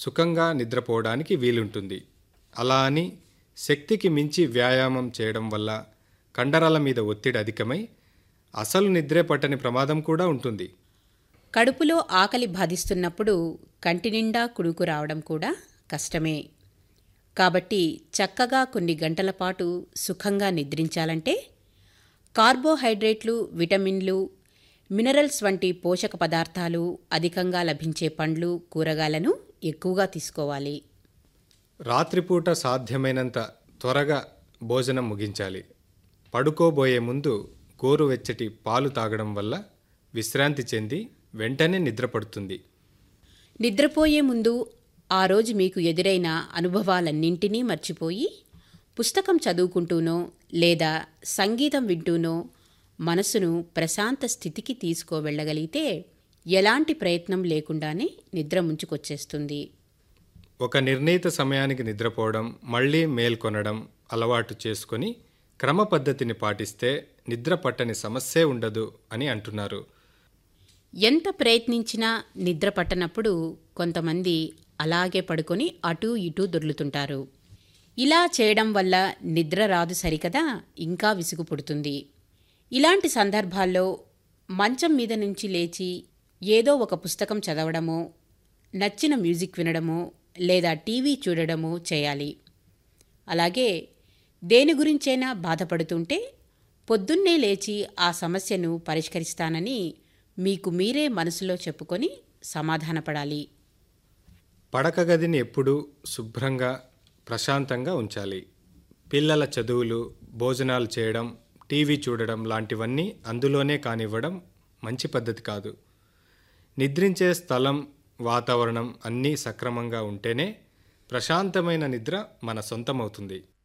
సుఖంగా నిద్రపోవడానికి వీలుంటుంది అలా అని శక్తికి మించి వ్యాయామం చేయడం వల్ల కండరాల మీద ఒత్తిడి అధికమై అసలు నిద్రే పట్టని ప్రమాదం కూడా ఉంటుంది కడుపులో ఆకలి బాధిస్తున్నప్పుడు కంటి నిండా కుడుకు రావడం కూడా కష్టమే కాబట్టి చక్కగా కొన్ని గంటల పాటు సుఖంగా నిద్రించాలంటే కార్బోహైడ్రేట్లు విటమిన్లు మినరల్స్ వంటి పోషక పదార్థాలు అధికంగా లభించే పండ్లు కూరగాయలను ఎక్కువగా తీసుకోవాలి రాత్రిపూట సాధ్యమైనంత త్వరగా భోజనం ముగించాలి పడుకోబోయే ముందు గోరువెచ్చటి పాలు తాగడం వల్ల విశ్రాంతి చెంది వెంటనే నిద్రపడుతుంది నిద్రపోయే ముందు ఆ రోజు మీకు ఎదురైన అనుభవాలన్నింటినీ మర్చిపోయి పుస్తకం చదువుకుంటూనో లేదా సంగీతం వింటూనో మనసును ప్రశాంత స్థితికి తీసుకువెళ్ళగలిగితే ఎలాంటి ప్రయత్నం లేకుండానే నిద్ర ముంచుకొచ్చేస్తుంది ఒక నిర్ణీత సమయానికి నిద్రపోవడం మళ్ళీ మేల్కొనడం అలవాటు చేసుకొని క్రమ పద్ధతిని పాటిస్తే నిద్ర పట్టని సమస్యే ఉండదు అని అంటున్నారు ఎంత ప్రయత్నించినా నిద్ర పట్టనప్పుడు కొంతమంది అలాగే పడుకొని అటూ ఇటూ దొర్లుతుంటారు ఇలా చేయడం వల్ల నిద్ర రాదు సరికదా ఇంకా విసుగు పుడుతుంది ఇలాంటి సందర్భాల్లో మంచం మీద నుంచి లేచి ఏదో ఒక పుస్తకం చదవడమో నచ్చిన మ్యూజిక్ వినడమో లేదా టీవీ చూడడమో చేయాలి అలాగే దేని గురించైనా బాధపడుతుంటే పొద్దున్నే లేచి ఆ సమస్యను పరిష్కరిస్తానని మీకు మీరే మనసులో చెప్పుకొని సమాధానపడాలి పడక గదిని ఎప్పుడూ శుభ్రంగా ప్రశాంతంగా ఉంచాలి పిల్లల చదువులు భోజనాలు చేయడం టీవీ చూడడం లాంటివన్నీ అందులోనే కానివ్వడం మంచి పద్ధతి కాదు నిద్రించే స్థలం వాతావరణం అన్నీ సక్రమంగా ఉంటేనే ప్రశాంతమైన నిద్ర మన సొంతమవుతుంది